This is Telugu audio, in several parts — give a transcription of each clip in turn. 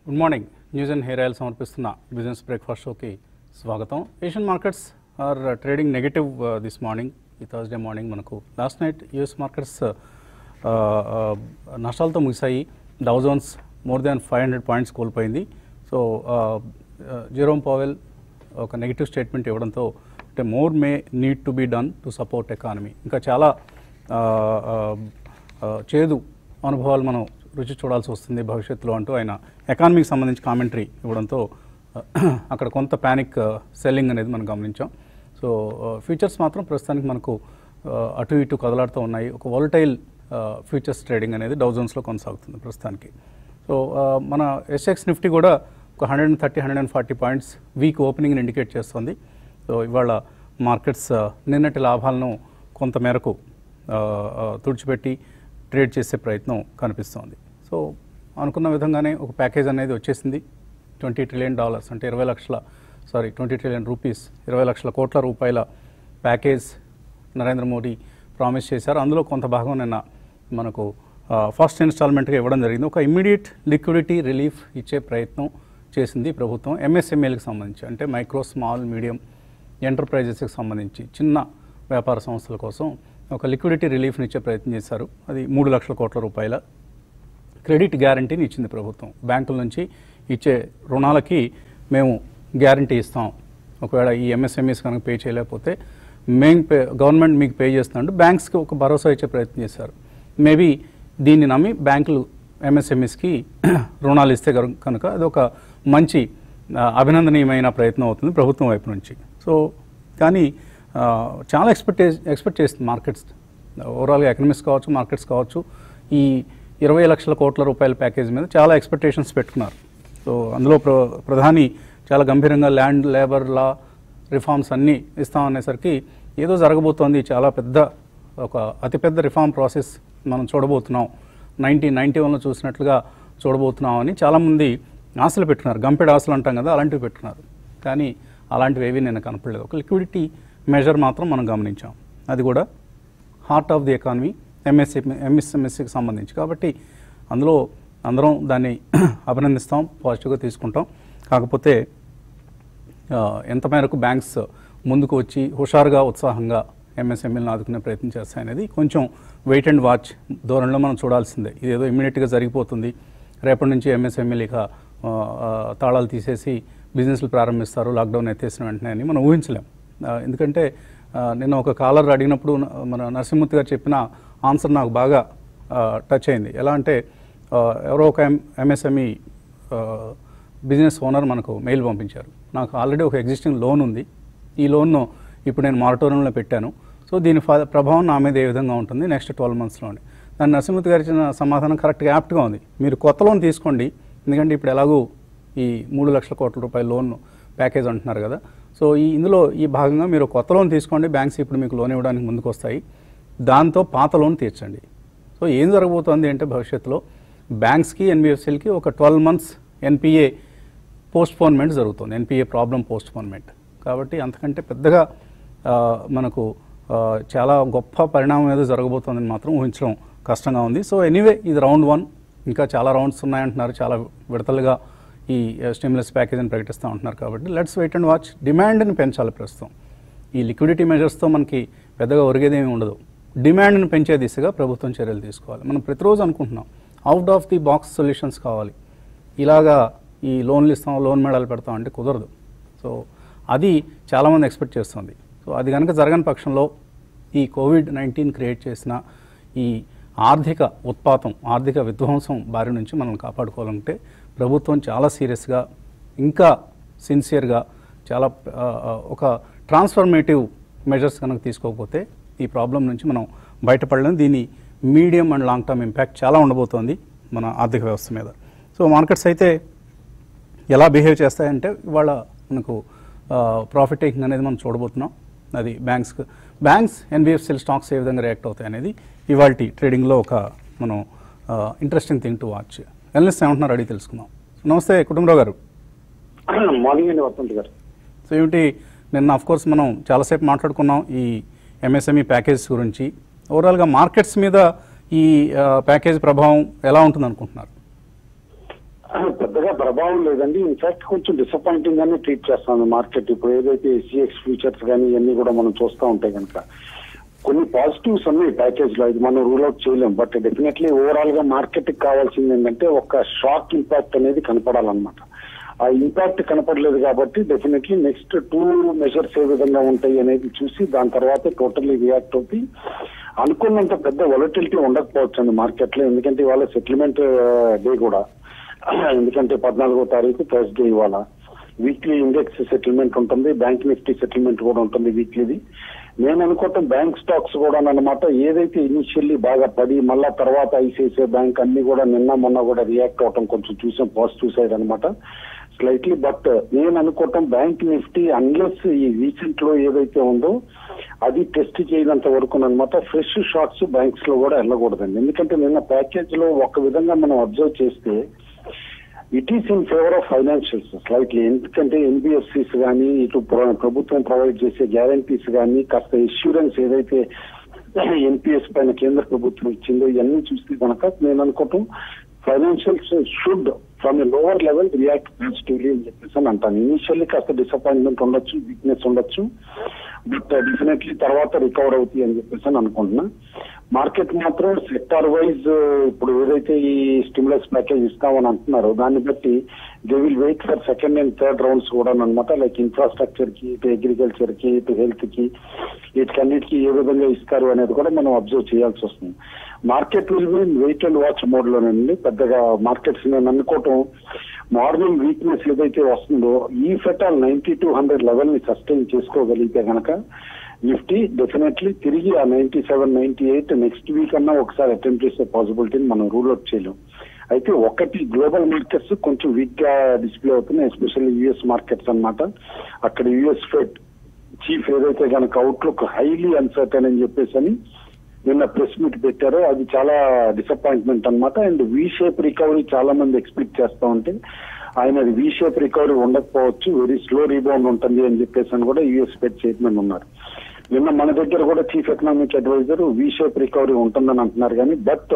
Good morning news and hair oil సమర్పిస్తున్న బిజినెస్ బ్రేక్ఫాస్ట్ షోకి స్వాగతం Asian markets are trading negative this morning ఈ థర్స్డే మార్నింగ్ మనకు లాస్ట్ నైట్ యూఎస్ మార్కెట్స్ నష్టాలతో ముగిశాయి Dow Jones more than five hundred points కోల్పోయింది సో జీరోమ్ పావెల్ ఒక నెగిటివ్ స్టేట్మెంట్ ఇవ్వడంతో అంటే more may need to be done to support economy ఇంకా చాలా ఆ, ఆ, ఆ, చేదు అనుభవాలు మనం రుచి చూడాల్సి వస్తుంది భవిష్యత్తులో అంటూ ఆయన ఎకానమీకి సంబంధించి కామెంటరీ ఇవ్వడంతో అక్కడ కొంత ప్యానిక్ సెల్లింగ్ అనేది మనం గమనించాం సో ఫ్యూచర్స్ మాత్రం ప్రస్తుతానికి మనకు ఆ, అటు ఇటు కదలాడుతూ ఉన్నాయి ఒక వాలటైల్ ఫ్యూచర్స్ ట్రేడింగ్ అనేది డౌజన్స్లో కొనసాగుతుంది ప్రస్తుతానికి సో ఆ, మన ఎస్ఎక్స్ నిఫ్టీ కూడా ఒక hundred and thirty hundred and forty points weak ఓపెనింగ్ని ఇండికేట్ చేస్తుంది సో ఇవాళ మార్కెట్స్ ఆ, నిన్నటి లాభాలను కొంత మేరకు ఆ, ఆ, తుడిచిపెట్టి ట్రేడ్ చేసే ప్రయత్నం కనిపిస్తోంది సో అనుకున్న విధంగానే ఒక ప్యాకేజ్ అనేది వచ్చేసింది ట్వంటీ ట్రిలియన్ డాలర్స్ అంటే ఇరవై లక్షల సారీ ట్వంటీ ట్రిలియన్ రూపీస్ ఇరవై లక్షల కోట్ల రూపాయల ప్యాకేజ్ నరేంద్ర మోడీ ప్రామిస్ చేశారు అందులో కొంత భాగం నిన్న మనకు ఫస్ట్ ఇన్స్టాల్మెంట్గా ఇవ్వడం జరిగింది ఒక ఇమ్మీడియట్ లిక్విడిటీ రిలీఫ్ ఇచ్చే ప్రయత్నం చేసింది ప్రభుత్వం ఎంఎస్ఎంఏలకు సంబంధించి అంటే మైక్రో స్మాల్ మీడియం ఎంటర్ప్రైజెస్కి సంబంధించి చిన్న వ్యాపార సంస్థల కోసం ఒక లిక్విడిటీ రిలీఫ్ని ఇచ్చే ప్రయత్నం చేశారు అది మూడు లక్షల కోట్ల రూపాయల క్రెడిట్ గ్యారంటీని ఇచ్చింది ప్రభుత్వం బ్యాంకుల నుంచి ఇచ్చే రుణాలకి మేము గ్యారంటీ ఇస్తాం ఒకవేళ ఈ ఎంఎస్ఎంఈస్ కనుక పే చేయలేకపోతే మేము పే గవర్నమెంట్ మీకు పే చేస్తున్నట్టు బ్యాంక్స్కి ఒక భరోసా ఇచ్చే ప్రయత్నం చేశారు మేబీ దీన్ని నమ్మి బ్యాంకులు ఎంఎస్ఎంఈస్కి రుణాలు ఇస్తే గను- కనుక అది ఒక మంచి ఆ, అభినందనీయమైన ప్రయత్నం అవుతుంది ప్రభుత్వం వైపు నుంచి సో కానీ ఆ, చాలా ఎక్స్పెక్ట్ ఎక్స్పెక్ట్ చేస్తుంది మార్కెట్స్ ఓవరాల్గా ఎకనమిక్స్ కావచ్చు మార్కెట్స్ కావచ్చు ఈ ఇరవై లక్షల కోట్ల రూపాయల ప్యాకేజ్ మీద చాలా ఎక్స్పెక్టేషన్స్ పెట్టుకున్నారు సో అందులో ప్ర ప్రధాని చాలా గంభీరంగా ల్యాండ్ లేబర్ లా రిఫార్మ్స్ అన్నీ ఇస్తామనేసరికి ఏదో జరగబోతోంది చాలా పెద్ద ఒక అతిపెద్ద రిఫార్మ్ ప్రాసెస్ మనం చూడబోతున్నాం నైన్టీన్ నైన్టీ వన్లో చూసినట్లుగా చూడబోతున్నాం అని చాలామంది ఆశలు పెట్టుకున్నారు గంపెడు ఆశలు అంటాం కదా అలాంటివి పెట్టుకున్నారు కానీ అలాంటివి ఏవి నేను కనపడలేదు ఒక లిక్విడిటీ మెజర్ మాత్రం మనం గమనించాం అది కూడా heart of the economy MSC ఎంఎస్ఎంఎస్సికి సంబంధించి కాబట్టి అందులో అందరం దాన్ని అభినందిస్తాం పాజిటివ్గా తీసుకుంటాం కాకపోతే ఆ, ఎంత మేరకు బ్యాంక్స్ ముందుకు వచ్చి హుషారుగా ఉత్సాహంగా ఎంఎస్ఎంఎల్ని ఆదుకునే ప్రయత్నం చేస్తాయనేది కొంచెం వెయిట్ అండ్ వాచ్ ధోరణిలో మనం చూడాల్సిందే ఇదేదో ఇమ్మీడియట్గా జరిగిపోతుంది రేపటి నుంచి ఎంఎస్ఎంఎల్ ఇక ఆ, ఆ, తాళాలు తీసేసి బిజినెస్లు ప్రారంభిస్తారు లాక్డౌన్ ఎత్తేసిన వెంటనే అని మనం ఊహించలేం ఆ, ఎందుకంటే ఆ, నిన్న ఒక కాలర్ అడిగినప్పుడు న- మన నరసింహమూర్తి గారు చెప్పిన ఆన్సర్ నాకు బాగా టచ్ అయింది ఎలా అంటే ఆ, ఎవరో ఒక ఎం ఎంఎస్ఎంఈ బిజినెస్ ఓనర్ మనకు మెయిల్ పంపించారు నాకు ఆల్రెడీ ఒక ఎగ్జిస్టింగ్ లోన్ ఉంది ఈ లోన్ను ఇప్పుడు నేను మారటోరియంలో పెట్టాను సో దీని ఫ- ప్రభావం నా మీద ఏ విధంగా ఉంటుంది నెక్స్ట్ ట్వెల్వ్ మంత్స్లోనే దాన్ని నరసింహతి గారు ఇచ్చిన సమాధానం కరెక్ట్గా యాప్ట్గా ఉంది మీరు కొత్త లోన్ తీసుకోండి ఎందుకంటే ఇప్పుడు ఎలాగూ ఈ మూడు లక్షల కోట్ల రూపాయల లోన్ ప్యాకేజ్ అంటున్నారు కదా సో ఈ ఇందులో ఈ భాగంగా మీరు కొత్త లోన్ తీసుకోండి బ్యాంక్స్ ఇప్పుడు మీకు లోన్ ఇవ్వడానికి ముందుకు వస్తాయి దాంతో పాత లోన్ తీర్చండి సో ఏం జరగబోతోంది అంటే భవిష్యత్తులో బ్యాంక్స్కి ఎన్బిఎఫ్సిలకి ఒక ట్వెల్వ్ మంత్స్ ఎన్పిఏ పోస్ట్పోన్మెంట్ జరుగుతుంది ఎన్పిఏ ప్రాబ్లం పోస్ట్పోన్మెంట్ కాబట్టి అంతకంటే పెద్దగా ఆ, మనకు ఆ, చాలా గొప్ప పరిణామం ఏదో జరగబోతోందని మాత్రం ఊహించడం కష్టంగా ఉంది సో ఎనీవే ఇది రౌండ్ వన్ ఇంకా చాలా రౌండ్స్ ఉన్నాయంటున్నారు చాలా విడతలుగా ఈ స్టిమ్యులస్ ప్యాకేజ్ అని ప్రకటిస్తూ ఉంటున్నారు కాబట్టి లెట్స్ వెయిట్ అండ్ వాచ్ డిమాండ్ని పెంచాలి ప్రస్తుతం ఈ లిక్విడిటీ మెజర్స్తో మనకి పెద్దగా ఒరిగేదేమీ ఉండదు డిమాండ్ని పెంచే దిశగా ప్రభుత్వం చర్యలు తీసుకోవాలి మనం ప్రతిరోజు అనుకుంటున్నాం out of the box solutions కావాలి ఇలాగా ఈ లోన్లు ఇస్తాం లోన్ మేళాలు పెడతాం అంటే కుదరదు సో అది చాలామంది ఎక్స్పెక్ట్ చేస్తుంది సో అది కనుక జరగని పక్షంలో ఈ కోవిడ్ నైన్టీన్ క్రియేట్ చేసిన ఈ ఆర్థిక ఉత్పాతం ఆర్థిక విధ్వంసం బారి నుంచి మనం కాపాడుకోవాలంటే ప్రభుత్వం చాలా సీరియస్గా ఇంకా సిన్సియర్గా చాలా ఆ, ఆ, ఒక ట్రాన్స్ఫర్మేటివ్ మెజర్స్ కనుక తీసుకోకపోతే ఈ ప్రాబ్లం నుంచి మనం బయటపడలేం దీని medium and long term impact చాలా ఉండబోతోంది మన ఆర్థిక వ్యవస్థ మీద సో మార్కెట్స్ అయితే ఎలా బిహేవ్ చేస్తాయంటే ఇవాళ మనకు ప్రాఫిట్ టేకింగ్ అనేది మనం చూడబోతున్నాం అది బ్యాంక్స్ బ్యాంక్స్ ఎన్బిఎఫ్సిల్ స్టాక్స్ ఏ విధంగా రియాక్ట్ అవుతాయి అనేది ఇవాళ ట్రేడింగ్లో ఒక మనం interesting thing to watch LS ఏమంటున్నారు అడిగి తెలుసుకుందాం నమస్తే కుటుంబరావు గారు మార్నింగ్ అండి వసంత్ గారు సో ఏమిటి నిన్న అఫ్ కోర్స్ మనం చాలాసేపు మాట్లాడుకున్నాం ఈ ఎంఎస్ఎంఈ ప్యాకేజ్ గురించి ఓవరాల్గా మార్కెట్స్ మీద ఈ ఆ, ప్యాకేజ్ ప్రభావం ఎలా ఉంటుంది అనుకుంటున్నారు పెద్దగా పెద్దగా ప్రభావం లేదండి ఇన్ఫాక్ట్ కొంచెం డిసప్పాయింటింగ్ గానే ట్రీట్ చేస్తాను మార్కెట్ ఇప్పుడు ఏదైతే ఎస్సీఎక్స్ ఫ్యూచర్స్ కానీ ఇవన్నీ కూడా మనం చూస్తూ ఉంటాయి కనుక కొన్ని పాజిటివ్స్ ఉన్నాయి ప్యాకేజ్ లో ఇది మనం రూల్ అవుట్ చేయలేం బట్ డెఫినెట్లీ ఓవరాల్ గా మార్కెట్ కి కావాల్సింది ఏంటంటే ఒక షాక్ ఇంపాక్ట్ అనేది కనపడాలన్నమాట ఆ ఇంపాక్ట్ కనపడలేదు కాబట్టి డెఫినెట్లీ నెక్స్ట్ టూ మెజర్స్ ఏ విధంగా ఉంటాయి అనేది చూసి దాని తర్వాత టోటల్లీ రియాక్ట్ అవుతాయి అనుకున్నంత పెద్ద వొలటిలిటీ ఉండకపోవచ్చు అండి మార్కెట్ లో ఎందుకంటే ఇవాళ సెటిల్మెంట్ డే కూడా ఎందుకంటే పద్నాలుగో తారీఖు థర్స్డే ఇవాళ వీక్లీ ఇండెక్స్ సెటిల్మెంట్ ఉంటుంది బ్యాంక్ నిఫ్టీ సెటిల్మెంట్ కూడా ఉంటుంది వీక్లీది నేను అనుకోవటం బ్యాంక్ స్టాక్స్ కూడా అనమాట ఏదైతే ఇనిషియల్లీ బాగా పడి మళ్ళా తర్వాత ఐసిఐసిఐ బ్యాంక్ అన్ని కూడా నిన్న మొన్న కూడా రియాక్ట్ అవటం కొంచెం చూసాం పాజిటివ్ సైడ్ అనమాట స్లైట్లీ బట్ నేను అనుకోవటం బ్యాంక్ నిఫ్టీ అన్లెస్ ఈ రీసెంట్ లో ఏదైతే ఉందో అది టెస్ట్ చేయనంత వరకు అనమాట ఫ్రెష్ షార్ట్స్ బ్యాంక్స్ లో కూడా వెళ్ళకూడదండి ఎందుకంటే నిన్న ప్యాకేజ్ లో ఒక విధంగా మనం అబ్జర్వ్ చేస్తే it is in favour of financials slightly ఎందుకంటే ఎన్బిఎఫ్సిస్ కానీ ఇటు ప్ర- ప్రభుత్వం ప్రొవైడ్ చేసే గ్యారంటీస్ కానీ కాస్త ఇన్సూరెన్స్ ఏదైతే ఎన్పిఎస్ పైన కేంద్ర ప్రభుత్వం ఇచ్చిందో ఇవన్నీ చూస్తే కనుక నేను అనుకోవటం financials should from a lower level react positively అని చెప్పేసి అని అంటాను ఇనిషియల్లీ కాస్త డిసప్పాయింట్మెంట్ ఉండొచ్చు వీక్నెస్ ఉండొచ్చు బట్ డెఫినెట్లీ తర్వాత రికవర్ అవుతాయి అని చెప్పేసి అని అనుకుంటున్నా మార్కెట్ మాత్రం సెక్టార్ వైజ్ ఇప్పుడు ఏదైతే ఈ స్టిమ్యులస్ ప్యాకేజ్ ఇస్తామని అంటున్నారో దాన్ని బట్టి they will wait for second and third rounds కూడా అనమాట లైక్ ఇన్ఫ్రాస్ట్రక్చర్ కి ఇటు అగ్రికల్చర్ కి ఇటు హెల్త్ కి వీటికన్నిటికీ ఏ విధంగా ఇస్తారు అనేది కూడా మనం అబ్జర్వ్ చేయాల్సి వస్తుంది market will be wait and watch mode లోనండి పెద్దగా మార్కెట్స్ నేను అనుకోవటం మార్నింగ్ వీక్నెస్ ఏదైతే వస్తుందో ఈ ఫెటాల్ నైన్టీ టు హండ్రెడ్ లెవెల్ ని సస్టైన్ చేసుకోగలిగితే గనక నిఫ్టీ డెఫినెట్లీ తిరిగి ఆ ninety seven ninety eight next week అన్నా ఒకసారి అటెంప్ట్ చేసే పాసిబిలిటీని మనం రూల్ అవుట్ చేయలేం అయితే ఒకటి గ్లోబల్ మార్కెట్స్ కొంచెం వీక్ గా డిస్ప్లే అవుతున్నాయి ఎస్పెషల్లీ యుఎస్ మార్కెట్స్ అన్నమాట అక్కడ యుఎస్ ఫెడ్ చీఫ్ ఏదైతే కనుక అవుట్లుక్ హైలీ అన్సర్టన్ అని చెప్పేసి అని నిన్న ప్రెస్ మీట్ పెట్టారో అది చాలా డిసప్పాయింట్మెంట్ అన్నమాట అండ్ వి షేప్ రికవరీ చాలా మంది ఎక్స్పెక్ట్ చేస్తా ఉంటే ఆయన వి షేప్ రికవరీ ఉండకపోవచ్చు వెరీ స్లో రీబౌండ్ ఉంటుంది అని చెప్పేసి అని కూడా యుఎస్ ఫెడ్ చైర్మన్ ఉన్నారు నిన్న మన దగ్గర కూడా chief economic adviser V shape recovery ఉంటుందని అంటున్నారు కానీ but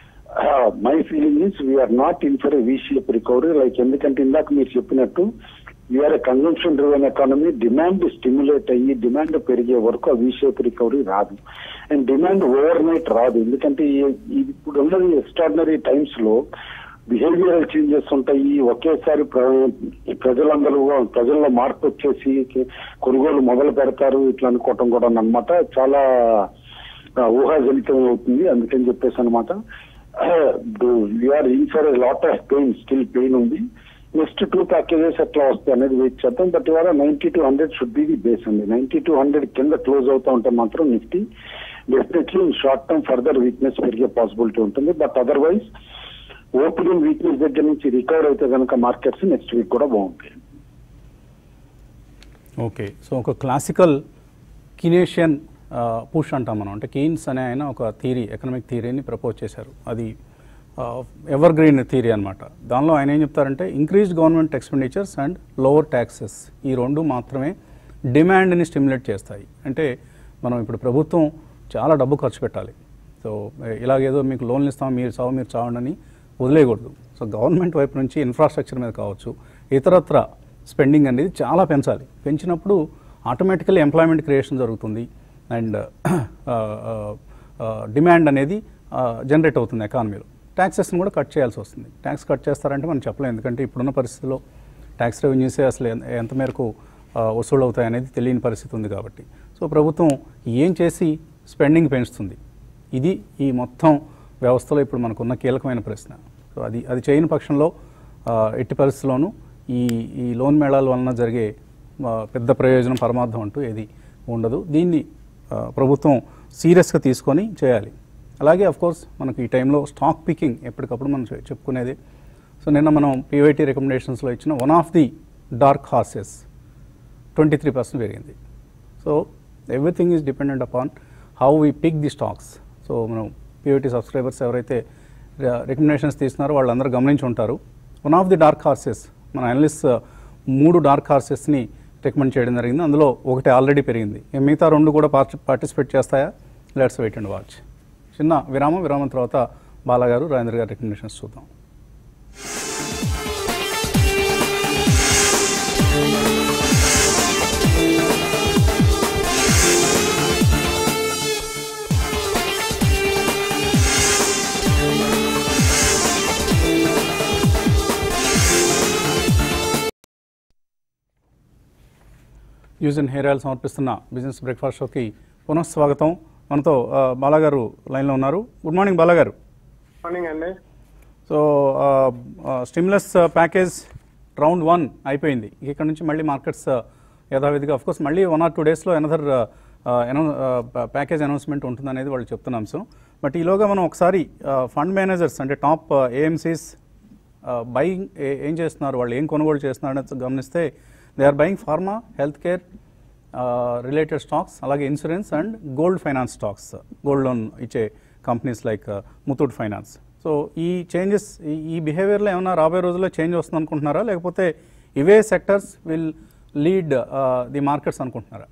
my feeling is we are not in for V shape recovery like ఎందుకంటే ఇందాక మీరు చెప్పినట్టు we are consumption driven economy demand stimulate అయ్యి డిమాండ్ పెరిగే వరకు ఆ వి షేప్ రికవరీ రాదు అండ్ డిమాండ్ ఓవర్ నైట్ రాదు ఎందుకంటే ఈ- ఈ ఇప్పుడు ఉన్నది ఎక్స్ట్రాడినరీ టైమ్స్ లో బిహేవియరల్ చేంజెస్ ఉంటాయి ఒకేసారి ప్ర- ఈ ప్రజలందరూ ప్రజల్లో మార్పు వచ్చేసి కొనుగోలు మొదలు పెడతారు ఇట్లా అనుకోవటం కూడా అన్నమాట చాలా ఆ, ఊహాజనితం అవుతుంది అందుకని చెప్పేసి అనమాట we are in for lot of pain still pain ఉంది నెక్స్ట్ టూ ప్యాకేజెస్ ఎట్లా వస్తాయి అనేది వెయిట్ చేద్దాం బట్ ఇవాళ ninety two hundred should be the base అండి నైన్టీ టు హండ్రెడ్ కింద క్లోజ్ అవుతా ఉంటే మాత్రం Nifty definitely short term further weakness పెరిగే పాసిబిలిటీ ఉంటుంది బట్ అదర్వైజ్ ఓపెనింగ్ వీక్నెస్ దగ్గర నుంచి రికవర్ అయితే కనుక మార్కెట్స్ నెక్స్ట్ వీక్ కూడా బాగుంటాయి ఓకే సో ఒక క్లాసికల్ కినేషియన్ పుష్ అంటాం మనం అంటే కీన్స్ అనే ఆయన ఒక థీరీ ఎకనామిక్ థీరీని ప్రపోజ్ చేశారు అది ఎవర్ గ్రీన్ థీరీ అనమాట దానిలో ఆయన ఏం చెప్తారంటే increased government expenditures and lower taxes ఈ రెండు మాత్రమే డిమాండ్ని స్టిమ్యులేట్ చేస్తాయి అంటే మనం ఇప్పుడు ప్రభుత్వం చాలా డబ్బు ఖర్చు పెట్టాలి సో ఇలాగేదో మీకు లోన్లు ఇస్తాం మీరు చావు మీరు చావండి అని వదిలేయకూడదు సో గవర్నమెంట్ వైపు నుంచి ఇన్ఫ్రాస్ట్రక్చర్ మీద కావచ్చు ఇతరత్ర స్పెండింగ్ అనేది చాలా పెంచాలి పెంచినప్పుడు ఆటోమేటికల్లీ ఎంప్లాయ్మెంట్ క్రియేషన్ జరుగుతుంది అండ్ డిమాండ్ అనేది జనరేట్ అవుతుంది ఎకానమీలో ట్యాక్సెస్ని కూడా కట్ చేయాల్సి వస్తుంది ట్యాక్స్ కట్ చేస్తారంటే మనం చెప్పలేం ఎందుకంటే ఇప్పుడున్న పరిస్థితిలో ట్యాక్స్ రెవెన్యూసే అసలు ఎంత- ఎంత మేరకు ఆ, వసూలు అవుతాయి అనేది తెలియని పరిస్థితి ఉంది కాబట్టి సో ప్రభుత్వం ఏం చేసి స్పెండింగ్ పెంచుతుంది ఇది ఈ మొత్తం వ్యవస్థలో ఇప్పుడు మనకున్న కీలకమైన ప్రశ్న సో అది అది చేయని పక్షంలో ఆ, ఎట్టి పరిస్థితుల్లోనూ ఈ ఈ లోన్ మేళాల వలన జరిగే ఆ, పెద్ద ప్రయోజనం పరమార్థం అంటూ ఏది ఉండదు దీన్ని ఆ, ప్రభుత్వం సీరియస్గా తీసుకొని చేయాలి అలాగే అఫ్ కోర్స్ మనకు ఈ టైంలో స్టాక్ పికింగ్ ఎప్పటికప్పుడు మనం చె- చెప్పుకునేది సో నిన్న మనం పీవైటీ రికమెండేషన్స్లో ఇచ్చిన one of the dark horses twenty three percent పెరిగింది so everything is dependent upon how we pick the stocks so మనం పీవైటీ సబ్స్క్రైబర్స్ ఎవరైతే రికమెండేషన్స్ తీస్తున్నారో వాళ్ళందరూ గమనించి ఉంటారు one of the dark horses మన అనలిస్ట్ మూడు డార్క్ హార్సెస్ని రికమెండ్ చేయడం జరిగింది అందులో ఒకటి ఆల్రెడీ పెరిగింది ఇక మిగతా రెండు కూడా పార్టి పార్టిసిపేట్ చేస్తాయా లెట్స్ వెయిట్ అండ్ వాచ్ చిన్న విరామం విరామం తర్వాత బాలాగారు రాజేంద్ర గారి రికమెండేషన్స్ చూద్దాం యూజ్ అండ్ హెయిర్ ఆయిల్ సమర్పిస్తున్న బిజినెస్ బ్రేక్ఫాస్ట్ షోకి పునఃస్వాగతం మనతో ఆ, బాలాగారు లైన్లో ఉన్నారు గుడ్ మార్నింగ్ బాలాగారు మార్నింగ్ అండి so stimulus package round one అయిపోయింది ఇక ఇక్కడ నుంచి మళ్ళీ మార్కెట్స్ యథావిధిగా కోర్స్ మళ్ళీ వన్ ఆర్ టూ డేస్లో ఎనదర్ ప్యాకేజ్ అనౌన్స్మెంట్ ఉంటుందనేది వాళ్ళు చెప్తున్న అంశం బట్ ఈలోగా మనం ఒకసారి ఫండ్ మేనేజర్స్ అంటే టాప్ ఏఎంసీస్ బయింగ్ ఏం చేస్తున్నారు వాళ్ళు ఏం కొనుగోలు చేస్తున్నారు అనేది గమనిస్తే they are buying pharma health care related stocks అలాగే insurance and gold finance stocks gold loan ఇచ్చే companies like Muthoot finance so ఈ చేంజెస్ ఈ బిహేవియర్లో ఏమైనా రాబోయే రోజుల్లో చేంజ్ వస్తుంది అనుకుంటున్నారా లేకపోతే ఇవే sectors will lead the markets అనుకుంటున్నారా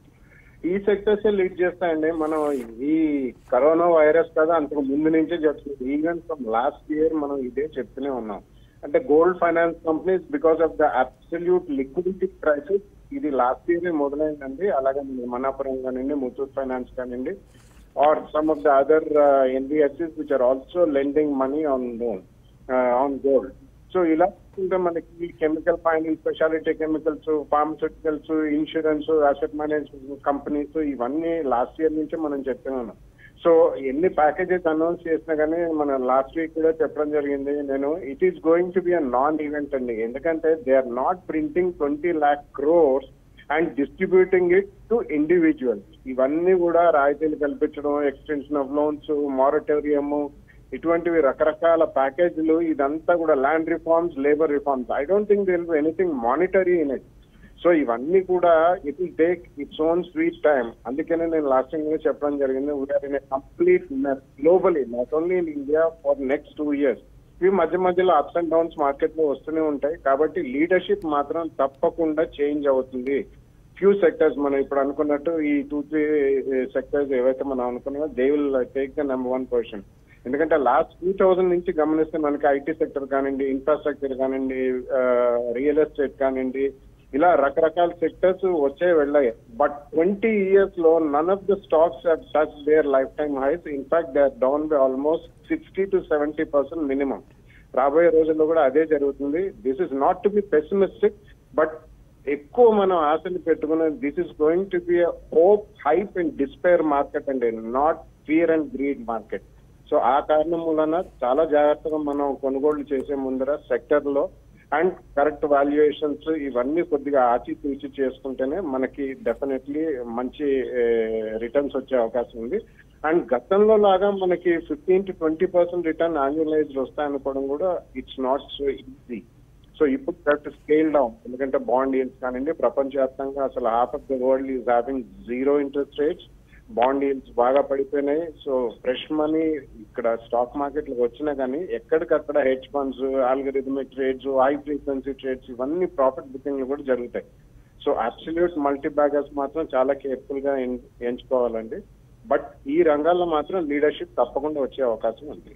ఈ సెక్టర్స్ లీడ్ చేస్తాయండి మనం ఈ కరోనా వైరస్ కదా అంతకు ముందు నుంచే చెప్తుంది ఈవెన్ ఫ్రమ్ లాస్ట్ ఇయర్ మనం ఇదే చెప్తూనే ఉన్నాం అంటే gold finance companies because of the absolute liquidity crisis ఇది లాస్ట్ ఇయర్ మొదలైందండి అలాగే మన మనాపురం కానివ్వండి ముతూట్ ఫైనాన్స్ కానివ్వండి are some of the other NBFCs which are also lending money on loan on gold so ఇలా చూస్తుంటే మనకి chemical finance speciality chemicals pharmaceuticals insurance asset management companies ఇవన్నీ లాస్ట్ ఇయర్ నుంచే మనం చెప్తున్నాను సో ఎన్ని ప్యాకేజెస్ అనౌన్స్ చేసినా కానీ మన లాస్ట్ వీక్ కూడా చెప్పడం జరిగింది నేను it is going to be a non event అండి ఎందుకంటే they are not printing twenty lakh crores and distributing it to individuals ఇవన్నీ కూడా రాయితీలు కల్పించడం ఎక్స్టెన్షన్ ఆఫ్ లోన్స్ మారటోరియం ఇటువంటివి రకరకాల ప్యాకేజీలు ఇదంతా కూడా land reforms labour reforms I don't think there'll be anything monetary in it so ఇవన్నీ కూడా it will take its own sweet time అందుకనే నేను లాస్ట్ టైం కూడా చెప్పడం జరిగింది we are in complete globally not only in India for next two years ఇవి మధ్య మధ్యలో అప్స్ అండ్ డౌన్స్ మార్కెట్ లో వస్తూనే ఉంటాయి కాబట్టి లీడర్షిప్ మాత్రం తప్పకుండా చేంజ్ అవుతుంది ఫ్యూ సెక్టర్స్ మనం ఇప్పుడు అనుకున్నట్టు ఈ టూ త్రీ సెక్టర్స్ ఏవైతే మనం అనుకున్నామో they will take the number one position ఎందుకంటే లాస్ట్ టూ థౌజండ్ నుంచి గమనిస్తే మనకి ఐటీ సెక్టర్ కానివ్వండి ఇన్ఫ్రాస్ట్రక్చర్ కానివ్వండి రియల్ ఎస్టేట్ కానివ్వండి ఇలా రకరకాల సెక్టర్స్ వచ్చే వెళ్ళాయి బట్ ట్వంటీ ఇయర్స్ లో none of the stocks touch their lifetime highs in fact they are down by almost sixty to seventy percent minimum రాబోయే రోజుల్లో కూడా అదే జరుగుతుంది this is not to be pessimistic but ఎక్కువ మనం ఆశలు పెట్టుకున్న this is going to be hope hype and despair market అండి not fear and greed market so ఆ కారణం మూలన చాలా జాగ్రత్తగా మనం కొనుగోళ్లు చేసే ముందర సెక్టర్ లో అండ్ కరెక్ట్ వాల్యుయేషన్స్ ఇవన్నీ కొద్దిగా ఆచితూచి చేసుకుంటేనే మనకి డెఫినెట్లీ మంచి రిటర్న్స్ వచ్చే అవకాశం ఉంది అండ్ గతంలో లాగా మనకి fifteen to twenty percent return annualised వస్తాయనుకోవడం కూడా it's not so easy so ఇప్పుడు కరెక్ట్ స్కేల్ డౌన్ ఎందుకంటే బాండ్ ఈల్స్ కానివ్వండి ప్రపంచవ్యాప్తంగా అసలు half of the world is having zero interest rates bond yields బాగా పడిపోయినాయి సో ఫ్రెష్ మనీ ఇక్కడ స్టాక్ మార్కెట్ లో వచ్చినా కానీ ఎక్కడికక్కడ hedge funds algorithmic trades high frequency trades ఇవన్నీ ప్రాఫిట్ బుకింగ్లు కూడా జరుగుతాయి సో అబ్సల్యూట్ మల్టీ బ్యాగర్స్ మాత్రం చాలా కేర్ఫుల్ గా ఎన్- ఎంచుకోవాలండి బట్ ఈ రంగాల్లో మాత్రం లీడర్షిప్ తప్పకుండా వచ్చే అవకాశం ఉంది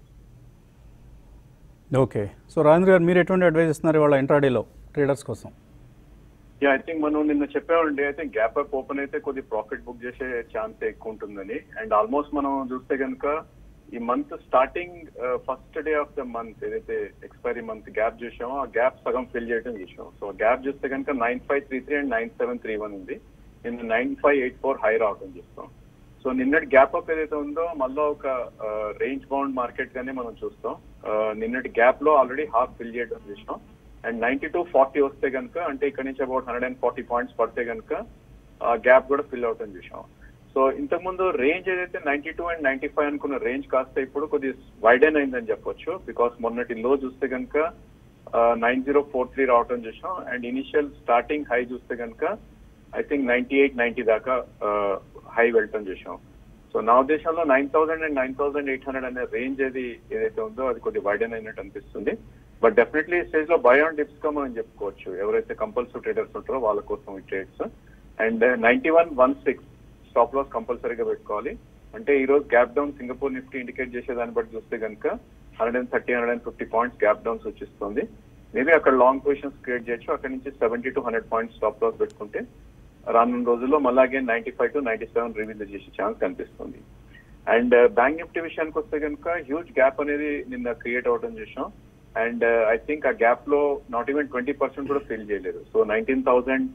ఓకే సో రాజేంద్ర గారు మీరు ఎటువంటి అడ్వైస్ ఇస్తున్నారు వాళ్ళ ఇంట్రాడేలో ట్రేడర్స్ కోసం యా ఐ థింక్ మనం నిన్న చెప్పామండి అయితే గ్యాప్ అప్ ఓపెన్ అయితే కొద్ది ప్రాఫిట్ బుక్ చేసే ఛాన్స్ ఎక్కువ ఉంటుందని అండ్ ఆల్మోస్ట్ మనం చూస్తే కనుక ఈ month starting first day of the month ఏదైతే ఎక్స్పైరీ మంత్ గ్యాప్ చూసామో ఆ గ్యాప్ సగం ఫిల్ చేయడం చూసాం సో గ్యాప్ చూస్తే కనుక nine five three three and nine seven three one ఉంది నిన్న nine five eight four high రావడం చూస్తాం సో నిన్నటి గ్యాప్ అప్ ఏదైతే ఉందో మళ్ళీ ఒక రేంజ్ బౌండ్ మార్కెట్ గానే మనం చూస్తాం ఆ, నిన్నటి గ్యాప్ లో ఆల్రెడీ హాఫ్ ఫిల్ చేయడం చూసాం అండ్ నైన్టీ టు ఫార్టీ వస్తే కనుక అంటే ఇక్కడ నుంచి about hundred and forty points పడితే కనుక ఆ గ్యాప్ కూడా ఫిల్ అవటం చూసాం సో ఇంతకు ముందు రేంజ్ ఏదైతే ninety two and ninety five అనుకున్న రేంజ్ కాస్త ఇప్పుడు కొద్ది వైడెన్ అయిందని చెప్పొచ్చు బికాస్ మొన్నటి లో చూస్తే కనుక నైన్ జీరో ఫోర్ త్రీ రావటం చూసాం అండ్ ఇనిషియల్ స్టార్టింగ్ హై చూస్తే కనుక I think ninety eight ninety దాకా హై వెళ్ళటం చూసాం సో నా ఉద్దేశంలో nine thousand and nine thousand eight hundred అనే రేంజ్ ఏది ఏదైతే ఉందో అది కొద్ది వైడెన్ అయినట్టు అనిపిస్తుంది బట్ డెఫినెట్లీ స్టేజ్ లో బై ఆన్ డిప్స్ గా మనం చెప్పుకోవచ్చు ఎవరైతే కంపల్సరీ ట్రేడర్స్ ఉంటారో వాళ్ళ కోసం ఈ trades and ninety one one six stop loss కంపల్సరీగా పెట్టుకోవాలి అంటే ఈ రోజు gap down Singapore Nifty indicate చేసే దాన్ని బట్టి చూస్తే కనుక hundred and thirty hundred and fifty points gap downs వచ్చిస్తుంది మేబీ అక్కడ లాంగ్ పొజిషన్స్ క్రియేట్ చేయొచ్చు అక్కడ నుంచి seventy to hundred points stop loss పెట్టుకుంటే రానున్న రోజుల్లో మళ్ళీ again ninety five to ninety seven revisit చేసే ఛాన్స్ కనిపిస్తుంది అండ్ బ్యాంక్ నిఫ్టీ విషయానికి వస్తే కనుక హ్యూజ్ గ్యాప్ అనేది నిన్న క్రియేట్ అవడం చూసాం అండ్ ఐ థింక్ ఆ గ్యాప్ లో నాట్ ఈవెన్ ట్వంటీ పర్సెంట్ కూడా ఫిల్ చేయలేదు so nineteen thousand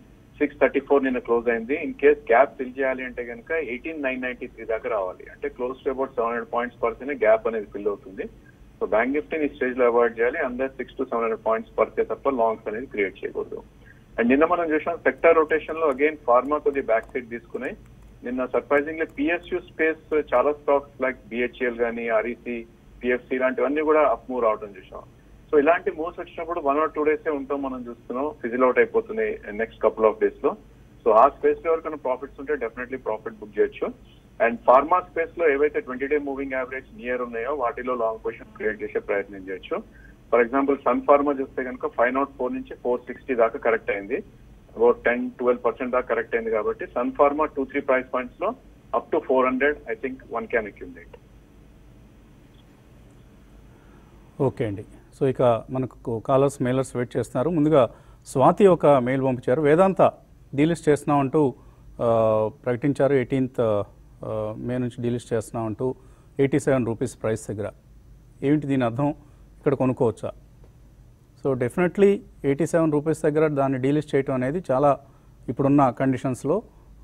six thirty four నిన్న క్లోజ్ అయింది ఇన్ కేస్ గ్యాప్ ఫిల్ చేయాలి అంటే కనుక ఎయిటీన్ నైన్ నైన్టీ త్రీ దాకా రావాలి అంటే close to about seven hundred points percent gap అనేది ఫిల్ అవుతుంది సో బ్యాంక్ నిఫ్టీ ఈ స్టేజ్ లో అవాయిడ్ చేయాలి under six to seven hundred points పడితే తప్ప లాంగ్స్ అనేది క్రియేట్ చేయకూడదు అండ్ నిన్న మనం చూసాం సెక్టర్ రొటేషన్ లో అగైన్ ఫార్మా కొద్ది బ్యాక్ సైడ్ తీసుకున్నాయి నిన్న సర్ప్రైజింగ్లీ పిఎస్యూ స్పేస్ చాలా స్టాక్స్ లైక్ బిహెచ్ఎల్ కానీ ఆర్ఈసీ పిఎఫ్సి ఇలాంటివన్నీ కూడా అప్ మూవ్ రావడం చూసాం సో ఇలాంటి మూవ్స్ వచ్చినప్పుడు వన్ ఆర్ టూ డేస్ ఉంటాం మనం చూస్తున్నాం ఫిజిల్ అవుట్ అయిపోతున్నాయి నెక్స్ట్ కపుల్ ఆఫ్ డేస్ లో సో ఆ స్పేస్ లో ఎవరికైనా ప్రాఫిట్స్ ఉంటే డెఫినెట్లీ ప్రాఫిట్ బుక్ చేయొచ్చు అండ్ ఫార్మా స్పేస్ లో ఏవైతే twenty day moving average near ఉన్నాయో వాటిలో లాంగ్ పొజిషన్ క్రియేట్ చేసే ప్రయత్నం చేయొచ్చు ఫర్ ఎగ్జాంపుల్ సన్ ఫార్మా చూస్తే కనుక ఫైవ్ నాట్ ఫోర్ నుంచి ఫోర్ సిక్స్టీ దాకా కరెక్ట్ అయింది అబౌట్ టెన్ ట్వెల్వ్ పర్సెంట్ దాకా కరెక్ట్ అయింది కాబట్టి Sun Pharma two three price points లో up to four hundred I think one can accumulate okay అండి సో ఇక మనకు కాలర్స్ మెయిలర్స్ వెయిట్ చేస్తున్నారు ముందుగా స్వాతి ఒక మెయిల్ పంపించారు వేదాంత డీలిస్ట్ చేస్తున్నామంటూ ఆ, ప్రకటించారు ఎయిటీన్త్ మే నుంచి డీలిస్ట్ చేస్తున్నామంటూ ఎయిటీ సెవెన్ రూపీస్ ప్రైస్ దగ్గర ఏమిటి దీని అర్థం ఇక్కడ కొనుక్కోవచ్చా so definitely eighty seven rupees దగ్గర దాన్ని డీలిస్ట్ చేయటం అనేది చాలా ఇప్పుడున్న కండిషన్స్లో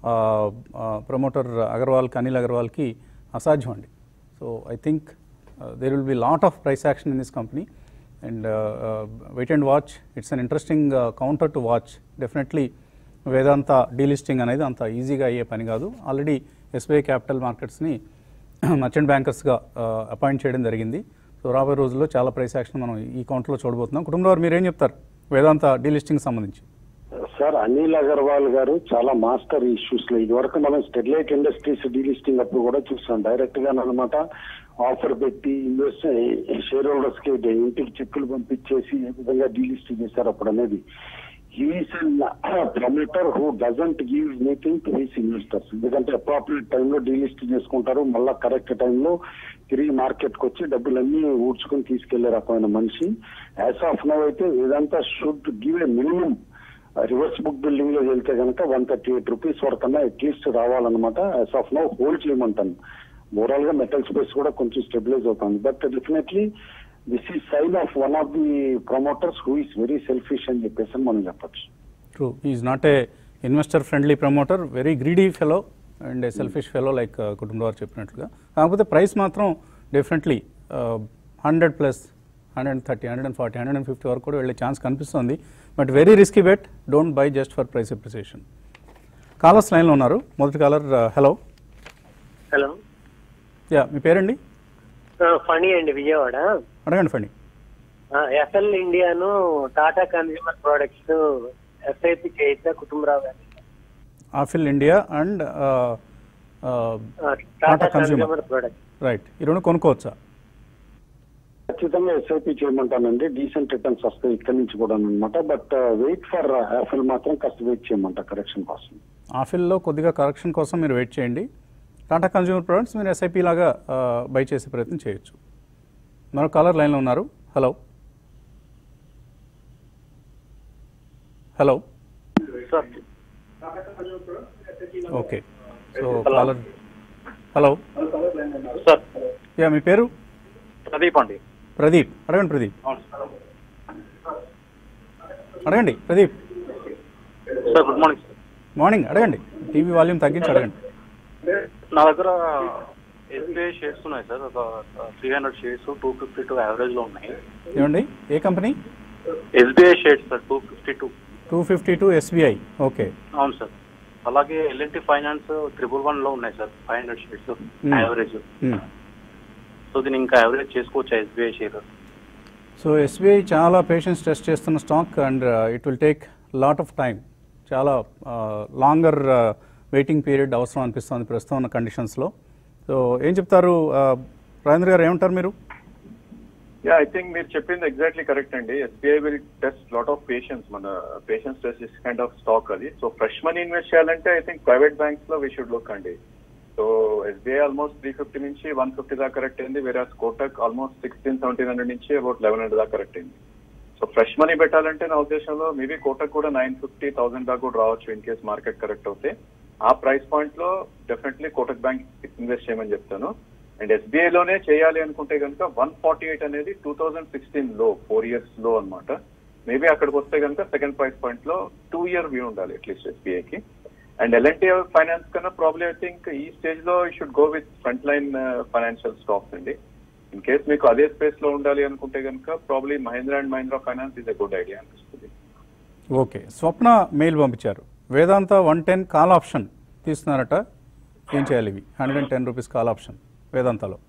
ప్రమోటర్ అగర్వాల్కి అనిల్ అగర్వాల్కి అసాధ్యం అండి so I think there will be lot of price action in this company and wait and watch it's an interesting counter to watch definitely Vedanta delisting అనేది అంత ఈజీగా అయ్యే పని కాదు ఆల్రెడీ ఎస్బీఐ క్యాపిటల్ మార్కెట్స్ని మర్చెంట్ బ్యాంకర్స్గా అపాయింట్ చేయడం జరిగింది సో రాబోయే రోజుల్లో చాలా ప్రైస్ యాక్షన్ మనం ఈ కౌంటర్లో చూడబోతున్నాం కుటుంబంలో వారు మీరేం చెప్తారు వేదాంత డీలిస్టింగ్ సంబంధించి సార్ అనిల్ అగర్వాల్ గారు చాలా మాస్టర్ ఇష్యూస్ లో ఇదివరకు మనం స్టెర్లైట్ ఇండస్ట్రీస్ డీలిస్టింగ్ అప్పుడు కూడా చూసాం డైరెక్ట్ గా అనమాట ఆఫర్ పెట్టి ఇన్వెస్ట్ షేర్ హోల్డర్స్ కి ఇంటికి చెక్కులు పంపించేసి ఏ విధంగా డీలిస్టింగ్ చేశారు అప్పుడు అనేది he is promoter who doesn't give anything to his investors ఎందుకంటే అప్రాప్రియేట్ టైంలో డీలిస్ట్ చేసుకుంటారు మళ్ళా కరెక్ట్ టైంలో తిరిగి మార్కెట్ కి వచ్చి డబ్బులన్నీ ఊడ్చుకొని తీసుకెళ్లే రకమైన మనిషి యాజ్ ఆఫ్ నో అయితే ఇదంతా should give a minimum reverse book building లో వెళ్తే కనుక వన్ థర్టీ ఎయిట్ రూపీస్ వరకన్నా అట్లీస్ట్ రావాలన్నమాట యాజ్ ఆఫ్ నో హోల్డ్ చేయమంటాను ఓవరాల్ గా మెటల్ స్పేస్ కూడా కొంచెం స్టెబిలైజ్ అవుతుంది but definitely this is sign of one of the promoters who is very selfish అని చెప్పేసి మనం చెప్పచ్చు true is not a investor friendly promoter very greedy fellow and a selfish fellow like కుటుంబ వారు చెప్పినట్లుగా కాకపోతే ప్రైస్ మాత్రం definitely hundred plus hundred and thirty hundred and forty hundred and fifty వరకు కూడా వెళ్ళే ఛాన్స్ కనిపిస్తుంది but very risky bet don't buy just for price appreciation callers లైన్లో ఉన్నారు మొదటి కాలర్ హలో హలో యా మీ పేరండి ఫణి అండి విజయవాడ అడగండి ఫండి ఎఫ్ఎల్ ఇండియాను టాటా కన్స్యూమర్ ప్రొడక్ట్స్ ఎస్ఐపి చేయొచ్చా కుటుంబరావు గారు Affle India and Tata consumer. Consumer products right ఈ రెండు కొనుక్కోవచ్చా ఖచ్చితంగా ఎస్ఐపి చేయమంటానండి డీసెంట్ రిటర్న్స్ వస్తాయి ఇక్కడి నుంచి కూడా అనమాట బట్ వెయిట్ ఫర్ యాఫిల్ మాత్రం కాస్త వెయిట్ చేయమంట కరెక్షన్ కోసం ఆఫిల్లో కొద్దిగా కరెక్షన్ కోసం మీరు వెయిట్ చేయండి టాటా కన్జ్యూమర్ ప్రొడక్ట్స్ మీరు ఎస్ఐపి లాగా బై చేసే ప్రయత్నం చేయొచ్చు మరో కాలర్ లైన్లో ఉన్నారు hello hello sir okay so caller hello sir yeah మీ పేరు ప్రదీప్ అండి ప్రదీప్ అడగండి ప్రదీప్ అడగండి Pradeep sir good morning sir morning అడగండి టీవీ వాల్యూమ్ తగ్గించి అడగండి నా దగ్గర ఎస్బీఐ షేర్స్ ఉన్నాయి సార్ ఒక three hundred shares two fifty two average లో ఉన్నాయి ఏమండి ఏ company SBI shares sir two fifty two two fifty two SBI okay అవును సార్ అలాగే ఎల్ఎన్టీ ఫైనాన్స్ త్రిబుల్ వన్ లో ఉన్నాయి sir five hundred shares average so దీన్ని ఇంకా యావరేజ్ చేసుకోవచ్చా ఎస్బీఐ షేర్ సో ఎస్బీఐ చాలా పేషెన్స్ టెస్ట్ చేస్తున్న stock and it will take lot of time చాలా లాంగర్ వెయిటింగ్ పీరియడ్ అవసరం అనిపిస్తుంది ప్రస్తుతం ఉన్న కండిషన్స్లో సో ఏం చెప్తారు uh, రాజేంద్ర గారు ఏమంటారు మీరు యా ఐ థింక్ మీరు చెప్పింది ఎగ్జాక్ట్లీ కరెక్ట్ అండి SBI will test lot of patience మన patience test is kind of stock అది సో ఫ్రెష్ మనీ ఇన్వెస్ట్ చేయాలంటే ఐ థింక్ ప్రైవేట్ బ్యాంక్స్ లో వీ షుడ్ లుక్ అండి so SBI almost three fifty నుంచి వన్ ఫిఫ్టీ దాకా కరెక్ట్ అయింది వేరే Kotak almost sixteen seventeen hundred నుంచి అబౌట్ లెవెన్ హండ్రెడ్ దాకా కరెక్ట్ అయింది సో ఫ్రెష్ మనీ పెట్టాలంటే నా ఉద్దేశంలో మేబీ కోటక్ కూడా నైన్ ఫిఫ్టీ థౌసండ్ దాకా కూడా రావచ్చు ఇన్ కేస్ మార్కెట్ కరెక్ట్ అవుతే ఆ ప్రైస్ పాయింట్ లో డెఫినెట్లీ కోటక్ బ్యాంక్ ఇన్వెస్ట్ చేయమని చెప్తాను అండ్ ఎస్బీఐ లోనే చేయాలి అనుకుంటే కనుక వన్ ఫార్టీ ఎయిట్ అనేది టూ థౌజండ్ సిక్స్టీన్ లో ఫోర్ ఇయర్స్ లో అనమాట మేబీ అక్కడికి వస్తే కనుక సెకండ్ ప్రైస్ పాయింట్ లో టూ ఇయర్ వ్యూ ఉండాలి అట్లీస్ట్ ఎస్బీఐకి అండ్ ఎల్ఎన్టీ ఫైనాన్స్ కన్నా ప్రాబ్లీ ఐ థింక్ ఈ స్టేజ్ లో you should go with front line financial stocks అండి ఇన్ కేస్ మీకు అదే స్పేస్ లో ఉండాలి అనుకుంటే కనుక probably Mahindra and Mahindra finance is a good idea అనిపిస్తుంది ఓకే స్వప్న మెయిల్ పంపించారు Vedanta one ten call option తీస్తున్నారట ఏం చేయాలి ఇవి hundred and ten rupees call option వేదాంతలో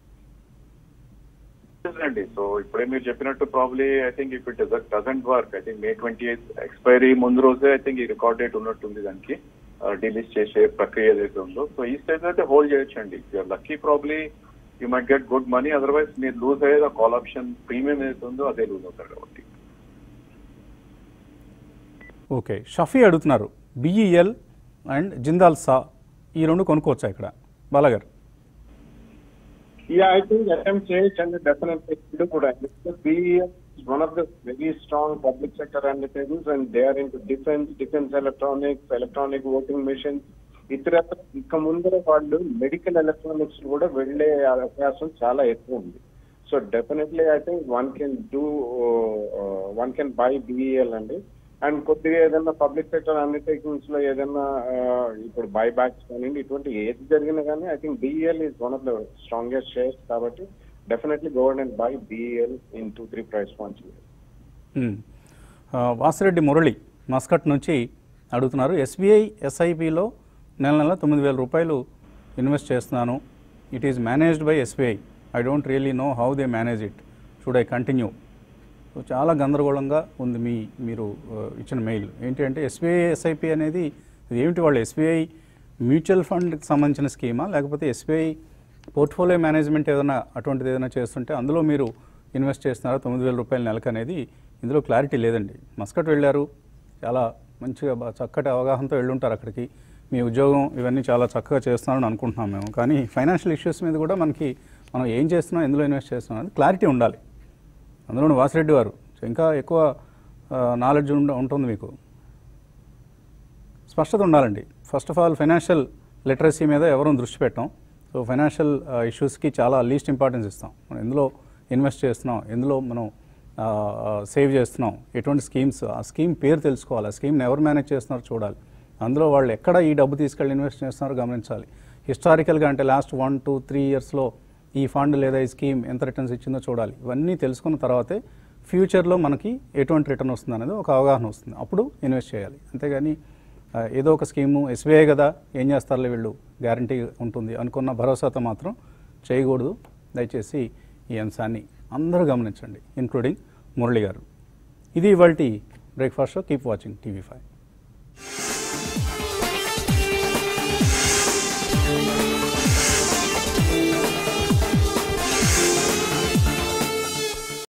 అండి సో ఇప్పుడే మీరు చెప్పినట్టు probably I think if it doesn't work I think May twenty eighth expiry ముందు రోజే ఐ థింక్ ఈ రికార్డ్ డేట్ ఉన్నట్టుంది దానికి డిలీట్ చేసే ప్రక్రియ ఏదైతే ఉందో సో ఈ స్టేజ్ అయితే హోల్డ్ చేయొచ్చండి you're lucky probably you might get good money otherwise మీరు లూజ్ అయ్యేది ఆ కాల్ ఆప్షన్ ప్రీమియం ఏదైతే ఉందో అదే లూజ్ అవుతారు కాబట్టి ఓకే షఫీ అడుగుతున్నారు బిఈఎల్ అండ్ జిందాల్ సా ఈ రెండు కొనుక్కోవచ్చా ఇక్కడ బాలగారు Yeah, I think attempt చేయొచ్చు అండి డెఫినెట్లీ ఇది కూడా BES is one of the very strong public sector undertakings and they are into defense, defense electronics, electronic voting machines. ఇతర ఇక ముందర వాళ్ళు మెడికల్ ఎలక్ట్రానిక్స్ కూడా వెళ్ళే అవకాశం చాలా ఎక్కువ ఉంది so definitely I think one can do one can buy BEL అండి అండ్ కొద్దిగా ఏదైనా పబ్లిక్ సెక్టర్ అండర్టేకింగ్స్ లో ఏదైనా ఆ, ఇప్పుడు బై బ్యాక్స్ కానివ్వండి ఇటువంటి ఏది జరిగినా కానీ I think BEL is one of the strongest shares కాబట్టి definitely go and buy BEL in two three price points hmm. ఆ, వాసిరెడ్డి మురళి మస్కట్ నుంచి అడుగుతున్నారు ఎస్బీఐ ఎస్ఐపిలో నెల నెల తొమ్మిది వేల రూపాయలు ఇన్వెస్ట్ చేస్తున్నాను it is managed by SBI I don't really know how they manage it should I continue so చాలా గందరగోళంగా ఉంది మీ మీరు ఆ, ఇచ్చిన మెయిల్ ఏంటి అంటే ఎస్బీఐ ఎస్ఐపి అనేది ఇది ఏమిటి వాళ్ళు ఎస్బీఐ మ్యూచువల్ ఫండ్కి సంబంధించిన స్కీమా లేకపోతే ఎస్బీఐ పోర్ట్ఫోలియో మేనేజ్మెంట్ ఏదైనా అటువంటిది ఏదైనా చేస్తుంటే అందులో మీరు ఇన్వెస్ట్ చేస్తున్నారా తొమ్మిది వేల రూపాయల నెలకు అనేది ఇందులో క్లారిటీ లేదండి మస్కట్ వెళ్ళారు చాలా మంచిగా బా- చక్కటి అవగాహనతో వెళ్ళుంటారు అక్కడికి మీ ఉద్యోగం ఇవన్నీ చాలా చక్కగా చేస్తున్నారని అనుకుంటున్నాం మేము కానీ ఫైనాన్షియల్ ఇష్యూస్ మీద కూడా మనకి మనం ఏం చేస్తున్నాం ఎందులో ఇన్వెస్ట్ చేస్తున్నాం అనేది క్లారిటీ ఉండాలి అందులోని వాసిరెడ్డి వారు ఇంకా ఎక్కువ నాలెడ్జ్ ఉండ ఉంటుంది మీకు స్పష్టత ఉండాలండి first of all financial literacy మీద ఎవరూ దృష్టి పెట్టాం సో ఫైనాన్షియల్ ఇష్యూస్కి చాలా లీస్ట్ ఇంపార్టెన్స్ ఇస్తాం మనం ఎందులో ఇన్వెస్ట్ చేస్తున్నాం ఎందులో మనం సేవ్ చేస్తున్నాం ఎటువంటి స్కీమ్స్ ఆ స్కీమ్ పేరు తెలుసుకోవాలి ఆ స్కీమ్ని ఎవరు మేనేజ్ చేస్తున్నారో చూడాలి అందులో వాళ్ళు ఎక్కడ ఈ డబ్బు తీసుకెళ్ళి ఇన్వెస్ట్ చేస్తున్నారో గమనించాలి హిస్టారికల్గా అంటే లాస్ట్ వన్ టూ త్రీ ఇయర్స్లో ఈ ఫండ్ లేదా ఈ స్కీమ్ ఎంత రిటర్న్స్ ఇచ్చిందో చూడాలి ఇవన్నీ తెలుసుకున్న తర్వాతే ఫ్యూచర్లో మనకి ఎటువంటి రిటర్న్ వస్తుంది అనేది ఒక అవగాహన వస్తుంది అప్పుడు ఇన్వెస్ట్ చేయాలి అంతేగాని ఆ, ఏదో ఒక స్కీము ఎస్బీఐ కదా ఏం చేస్తారులే వీళ్ళు గ్యారంటీ ఉంటుంది అనుకున్న భరోసాతో మాత్రం చేయకూడదు దయచేసి ఈ అంశాన్ని అందరూ గమనించండి ఇంక్లూడింగ్ మురళి గారు ఇది ఇవాళ breakfast show keep watching TV five